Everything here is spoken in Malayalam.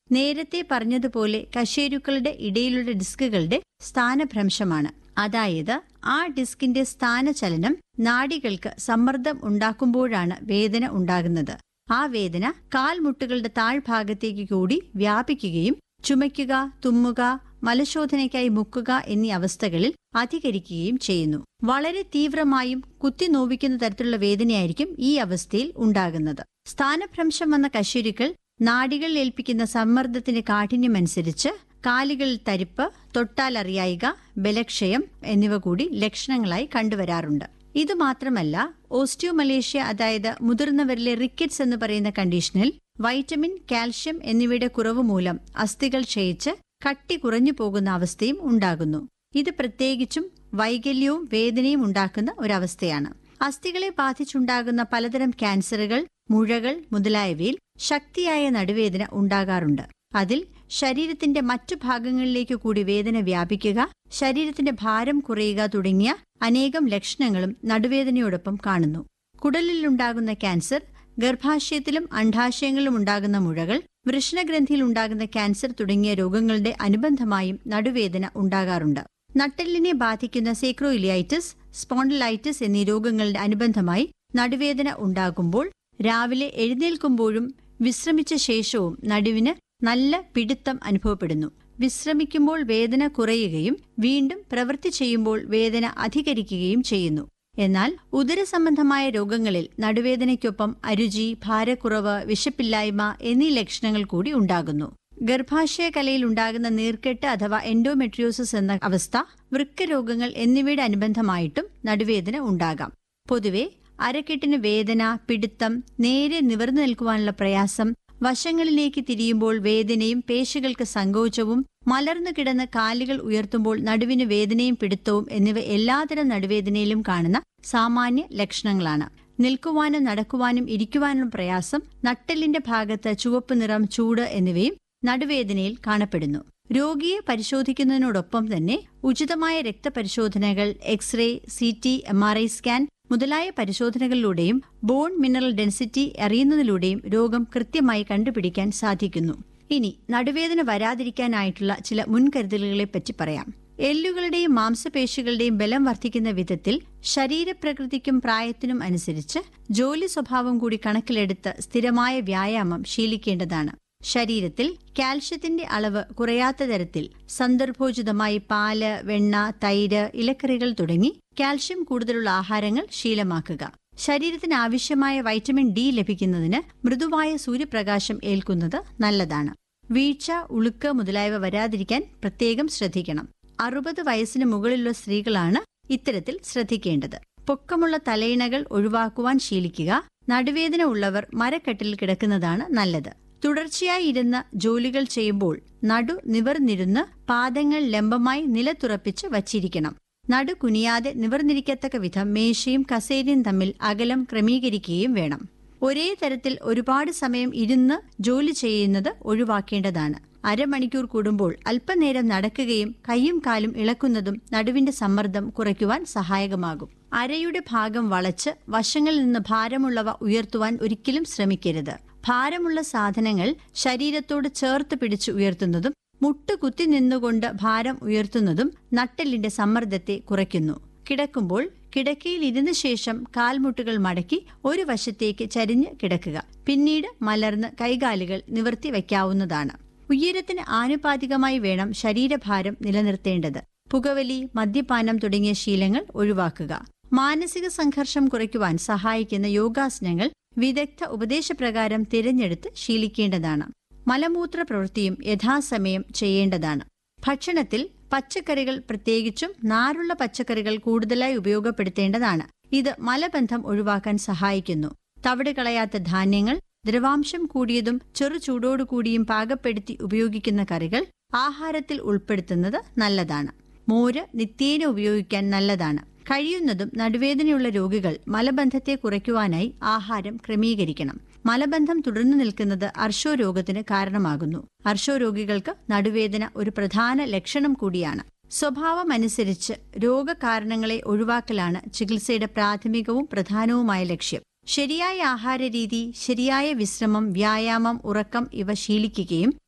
നേരത്തെ പറഞ്ഞതുപോലെ കശേരുക്കളുടെ ഇടയിലുള്ള ഡിസ്കുകളുടെ സ്ഥാനഭ്രംശമാണ് അതായത് ആ ഡിസ്കിന്റെ സ്ഥാനചലനം നാഡികൾക്ക് സമ്മർദ്ദം ഉണ്ടാക്കുമ്പോഴാണ് വേദന ഉണ്ടാകുന്നത് ആ വേദന കാൽമുട്ടുകളുടെ താഴ്ഭാഗത്തേക്ക് കൂടി വ്യാപിക്കുകയും ചുമയ്ക്കുക തുമ്മുക മലശോധനയ്ക്കായി മുക്കുക എന്നീ അവസ്ഥകളിൽ അധികരിക്കുകയും ചെയ്യുന്നു വളരെ തീവ്രമായും കുത്തിനോവിക്കുന്ന തരത്തിലുള്ള വേദനയായിരിക്കും ഈ അവസ്ഥയിൽ ഉണ്ടാകുന്നത് സ്ഥാനഭ്രംശം വന്ന കശേരുക്കൾ നാഡികളിൽ ഏൽപ്പിക്കുന്ന സമ്മർദ്ദത്തിന്റെ കാഠിന്യമനുസരിച്ച് കാലുകളിൽ തരിപ്പ് തൊട്ടാൽ അറിയായിക ബലക്ഷയം എന്നിവ കൂടി ലക്ഷണങ്ങളായി കണ്ടുവരാറുണ്ട് ഇത് മാത്രമല്ല ഓസ്റ്റിയോമലേഷ്യ അതായത് മുതിർന്നവരിലെ റിക്കറ്റ്സ് എന്ന് പറയുന്ന കണ്ടീഷനിൽ വൈറ്റമിൻ കാൽഷ്യം എന്നിവയുടെ കുറവ് മൂലം അസ്ഥികൾ ക്ഷയിച്ച് കട്ടി കുറഞ്ഞു പോകുന്ന അവസ്ഥയും ഉണ്ടാകുന്നു ഇത് പ്രത്യേകിച്ചും വൈകല്യവും വേദനയും ഉണ്ടാക്കുന്ന ഒരവസ്ഥയാണ് അസ്ഥികളെ ബാധിച്ചുണ്ടാകുന്ന പലതരം ക്യാൻസറുകൾ മുഴകൾ മുതലായവയിൽ ശക്തിയായ നടുവേദന ഉണ്ടാകാറുണ്ട് അതിൽ ശരീരത്തിന്റെ മറ്റു ഭാഗങ്ങളിലേക്ക് കൂടി വേദന വ്യാപിക്കുക ശരീരത്തിന്റെ ഭാരം കുറയുക തുടങ്ങിയ അനേകം ലക്ഷണങ്ങളും നടുവേദനയോടൊപ്പം കാണുന്നു കുടലിലുണ്ടാകുന്ന ക്യാൻസർ ഗർഭാശയത്തിലും അണ്ഡാശയങ്ങളിലും ഉണ്ടാകുന്ന മുഴകൾ വൃഷണഗ്രന്ഥിയിൽ ഉണ്ടാകുന്ന ക്യാൻസർ തുടങ്ങിയ രോഗങ്ങളുടെ അനുബന്ധമായും നടുവേദന ഉണ്ടാകാറുണ്ട് നട്ടെല്ലിനെ ബാധിക്കുന്ന സേക്രോയിലിയൈറ്റിസ് സ്പോണ്ടിലൈറ്റിസ് എന്നീ രോഗങ്ങളുടെ അനുബന്ധമായി നടുവേദന ഉണ്ടാകുമ്പോൾ രാവിലെ എഴുന്നേൽക്കുമ്പോഴും വിശ്രമിച്ച ശേഷവും നടുവിന് നല്ല പിടുത്തം അനുഭവപ്പെടുന്നു വിശ്രമിക്കുമ്പോൾ വേദന കുറയുകയും വീണ്ടും പ്രവൃത്തി ചെയ്യുമ്പോൾ വേദന അധികരിക്കുകയും ചെയ്യുന്നു എന്നാൽ ഉദരസംബന്ധമായ രോഗങ്ങളിൽ നടുവേദനയ്ക്കൊപ്പം അരുചി ഭാരക്കുറവ് വിശപ്പില്ലായ്മ എന്നീ ലക്ഷണങ്ങൾ കൂടി ഉണ്ടാകുന്നു ഗർഭാശയ കലയിൽ ഉണ്ടാകുന്ന നീർക്കെട്ട് അഥവാ എൻഡോമെട്രിയോസിസ് എന്ന അവസ്ഥ വൃക്ക രോഗങ്ങൾ എന്നിവയുടെ അനുബന്ധമായിട്ടും നടുവേദന ഉണ്ടാകാം പൊതുവെ അരക്കെട്ടിന് വേദന പിടുത്തം നേരെ നിവർന്നു നിൽക്കുവാനുള്ള പ്രയാസം വശങ്ങളിലേക്ക് തിരിയുമ്പോൾ വേദനയും പേശികൾക്ക് സങ്കോചവും മലർന്നു കിടന്ന് കാലുകൾ ഉയർത്തുമ്പോൾ നടുവിന് വേദനയും പിടുത്തവും എന്നിവ എല്ലാതരം നടുവേദനയിലും കാണുന്ന സാമാന്യ ലക്ഷണങ്ങളാണ് നിൽക്കുവാനും നടക്കുവാനും ഇരിക്കുവാനും പ്രയാസം നട്ടെല്ലിന്റെ ഭാഗത്ത് ചുവപ്പ് നിറം ചൂട് എന്നിവയും നടുവേദനയിൽ കാണപ്പെടുന്നു രോഗിയെ പരിശോധിക്കുന്നതിനോടൊപ്പം തന്നെ ഉചിതമായ രക്തപരിശോധനകൾ X ray C T M R I scan മുതലായ പരിശോധനകളിലൂടെയും ബോൺ മിനറൽ ഡെൻസിറ്റി അറിയുന്നതിലൂടെയും രോഗം കൃത്യമായി കണ്ടുപിടിക്കാൻ സാധിക്കുന്നു ഇനി നടുവേദന വരാതിരിക്കാനായിട്ടുള്ള ചില മുൻകരുതലുകളെ പറ്റി പറയാം എല്ലുകളുടെയും മാംസപേശികളുടെയും ബലം വർദ്ധിക്കുന്ന വിധത്തിൽ ശരീരപ്രകൃതിക്കും പ്രായത്തിനും അനുസരിച്ച് ജോലി സ്വഭാവം കൂടി കണക്കിലെടുത്ത് സ്ഥിരമായ വ്യായാമം ശീലിക്കേണ്ടതാണ് ശരീരത്തിൽ കാൽഷ്യത്തിന്റെ അളവ് കുറയാത്ത തരത്തിൽ സന്ദർഭോചിതമായി പാല് വെണ്ണ തൈര് ഇലക്കറികൾ തുടങ്ങി കാൽഷ്യം കൂടുതലുള്ള ആഹാരങ്ങൾ ശീലമാക്കുക ശരീരത്തിന് ആവശ്യമായ വൈറ്റമിൻ ഡി ലഭിക്കുന്നതിന് മൃദുവായ സൂര്യപ്രകാശം ഏൽക്കുന്നത് നല്ലതാണ് വീഴ്ച ഉളുക്ക് മുതലായവ വരാതിരിക്കാൻ പ്രത്യേകം ശ്രദ്ധിക്കണം അറുപത് വയസ്സിന് മുകളിലുള്ള സ്ത്രീകളാണ് ഇത്തരത്തിൽ ശ്രദ്ധിക്കേണ്ടത് പൊക്കമുള്ള തലയിണകൾ ഒഴിവാക്കുവാൻ ശീലിക്കുക നടുവേദന ഉള്ളവർ മരക്കെട്ടിൽ കിടക്കുന്നതാണ് നല്ലത് തുടർച്ചയായി ഇരുന്ന് ജോലികൾ ചെയ്യുമ്പോൾ നടു നിവർന്നിരുന്ന് പാദങ്ങൾ ലംബമായി നിലത്തുറപ്പിച്ച് വച്ചിരിക്കണം നടു കുനിയാതെ നിവർന്നിരിക്കത്തക്ക വിധം മേശയും കസേരയും തമ്മിൽ അകലം ക്രമീകരിക്കുകയും വേണം ഒരേ തരത്തിൽ ഒരുപാട് സമയം ഇരുന്ന് ജോലി ചെയ്യുന്നത് ഒഴിവാക്കേണ്ടതാണ് അരമണിക്കൂർ കൂടുമ്പോൾ അല്പനേരം നടക്കുകയും കൈയും കാലും ഇളക്കുന്നതും നടുവിന്റെ സമ്മർദ്ദം കുറയ്ക്കുവാൻ സഹായകമാകും അരയുടെ ഭാഗം വളച്ച് വശങ്ങളിൽ നിന്ന് ഭാരമുള്ളവ ഉയർത്തുവാൻ ഒരിക്കലും ശ്രമിക്കരുത് ഭാരമുള്ള സാധനങ്ങൾ ശരീരത്തോട് ചേർത്ത് പിടിച്ച് ഉയർത്തുന്നതും മുട്ട് കുത്തി നിന്നുകൊണ്ട് ഭാരം ഉയർത്തുന്നതും നട്ടെല്ലിന്റെ സമ്മർദ്ദത്തെ കുറയ്ക്കുന്നു കിടക്കുമ്പോൾ കിടക്കയിൽ ഇരുന്ന ശേഷം കാൽമുട്ടുകൾ മടക്കി ഒരു വശത്തേക്ക് ചരിഞ്ഞ് കിടക്കുക പിന്നീട് മലർന്ന് കൈകാലുകൾ നിവർത്തി വയ്ക്കാവുന്നതാണ് ഉയരത്തിന് ആനുപാതികമായി വേണം ശരീരഭാരം നിലനിർത്തേണ്ടത് പുകവലി മദ്യപാനം തുടങ്ങിയ ശീലങ്ങൾ ഒഴിവാക്കുക മാനസിക സംഘർഷം കുറയ്ക്കുവാൻ സഹായിക്കുന്ന യോഗാസനങ്ങൾ വിദഗ്ധ ഉപദേശപ്രകാരം തിരഞ്ഞെടുത്ത് ശീലിക്കേണ്ടതാണ് മലമൂത്ര പ്രവൃത്തിയും യഥാസമയം ചെയ്യേണ്ടതാണ് ഭക്ഷണത്തിൽ പച്ചക്കറികൾ പ്രത്യേകിച്ചും നാരുള്ള പച്ചക്കറികൾ കൂടുതലായി ഉപയോഗപ്പെടുത്തേണ്ടതാണ് ഇത് മലബന്ധം ഒഴിവാക്കാൻ സഹായിക്കുന്നു തവിട് കളയാത്ത ധാന്യങ്ങൾ ദ്രവാംശം കൂടിയതും ചെറു ചൂടോടുകൂടിയും പാകപ്പെടുത്തി ഉപയോഗിക്കുന്ന കറികൾ ആഹാരത്തിൽ ഉൾപ്പെടുത്തുന്നത് നല്ലതാണ് മോര് നിത്യേന ഉപയോഗിക്കാൻ നല്ലതാണ് കഴിയുന്നതും നടുവേദനയുള്ള രോഗികൾ മലബന്ധത്തെ കുറയ്ക്കുവാനായി ആഹാരം ക്രമീകരിക്കണം മലബന്ധം തുടർന്നു നിൽക്കുന്നത് അർഷോ രോഗത്തിന് കാരണമാകുന്നു അർഷോ രോഗികൾക്ക് നടുവേദന ഒരു പ്രധാന ലക്ഷണം കൂടിയാണ് സ്വഭാവമനുസരിച്ച് രോഗകാരണങ്ങളെ ഒഴിവാക്കലാണ് ചികിത്സയുടെ പ്രാഥമികവും പ്രധാനവുമായ ലക്ഷ്യം ശരിയായ ആഹാരരീതി ശരിയായ വിശ്രമം വ്യായാമം ഉറക്കം ഇവ ശീലിക്കുകയും